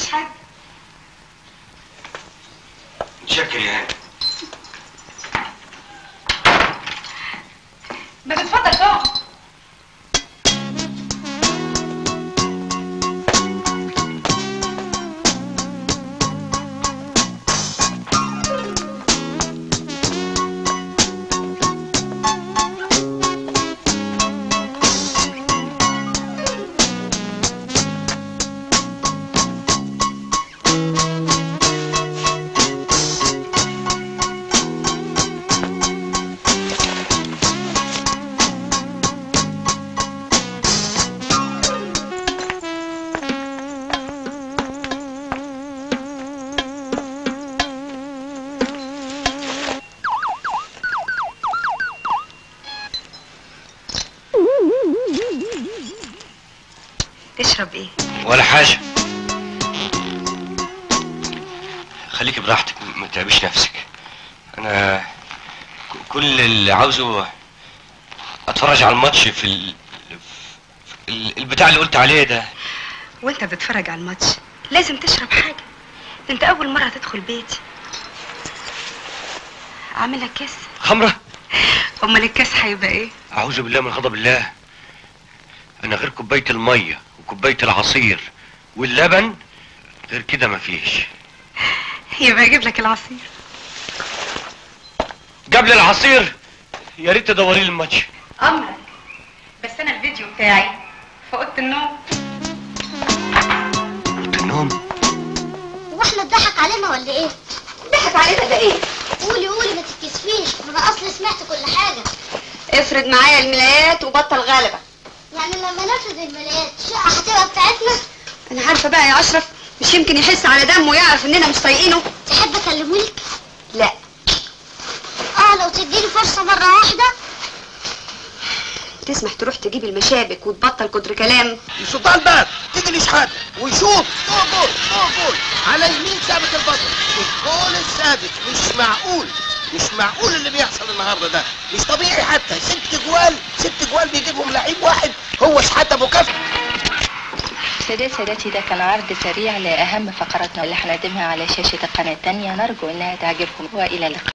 مفيش حاجه متشكر يا هاني ما تتفضل تقعد تشرب ايه ولا حاجة خليك براحتك ما تعبش نفسك انا ك- كل اللي عاوزه اتفرج على الماتش في ال... في ال- البتاع اللي قلت عليه ده وانت بتتفرج على الماتش لازم تشرب حاجه انت اول مره تدخل بيتي عامل لك كاس خمرة امال الكاس هيبقى ايه اعوذ بالله من غضب الله انا غير كوباية المية وكوباية العصير واللبن غير كده مفيش يبقى اجيب لك العصير قبل العصير يا ريت تدوري لي الماتش امرك بس انا الفيديو بتاعي في اوضه النوم قلت النوم هو احنا اتضحك علينا ولا ايه؟ ضحك علينا ده ايه قولي قولي ما تتكسفيش ما انا اصلي سمعت كل حاجه افرض معايا الملايات وبطل غلبه يعني لما نفذ الملايات الشقه هتبقى بتاعتنا انا عارفه بقى يا اشرف مش يمكن يحس على دمه ويعرف اننا مش طايقينه تحب اكلمهولك؟ لا اه لو تديني فرصه مره واحده تسمح تروح تجيب المشابك وتبطل كتر كلام السلطان باب تيجي الاشحات ويشوط جول جول جول جول على يمين ثابت البطل الجول الثابت مش معقول مش معقول اللي بيحصل النهارده ده مش طبيعي حتى ست جوال ست جوال بيجيبهم لعيب واحد هو شحات ابو كف سادات سادتي ده كان عرض سريع لأهم فقراتنا اللي هنقدمها على شاشة القناة التانية نرجو إنها تعجبكم وإلى اللقاء